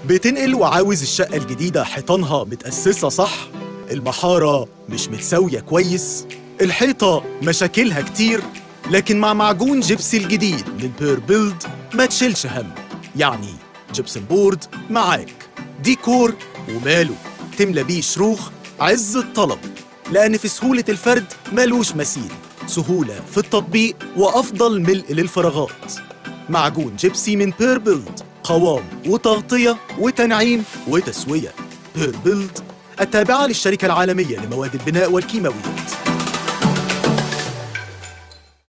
بتنقل وعاوز الشقة الجديدة حيطانها متأسسة صح المحارة مش متساوية كويس الحيطة مشاكلها كتير لكن مع معجون جبسي الجديد من بير بيلد ما تشيلش هم يعني جبسن بورد معاك ديكور وماله تملى بيه شروخ عز الطلب لأن في سهولة الفرد ملوش مثيل سهولة في التطبيق وأفضل ملء للفراغات معجون جبسي من بير بيلد قوام وتغطية وتنعيم وتسوية بير بيلد التابعة للشركة العالمية لمواد البناء والكيماويات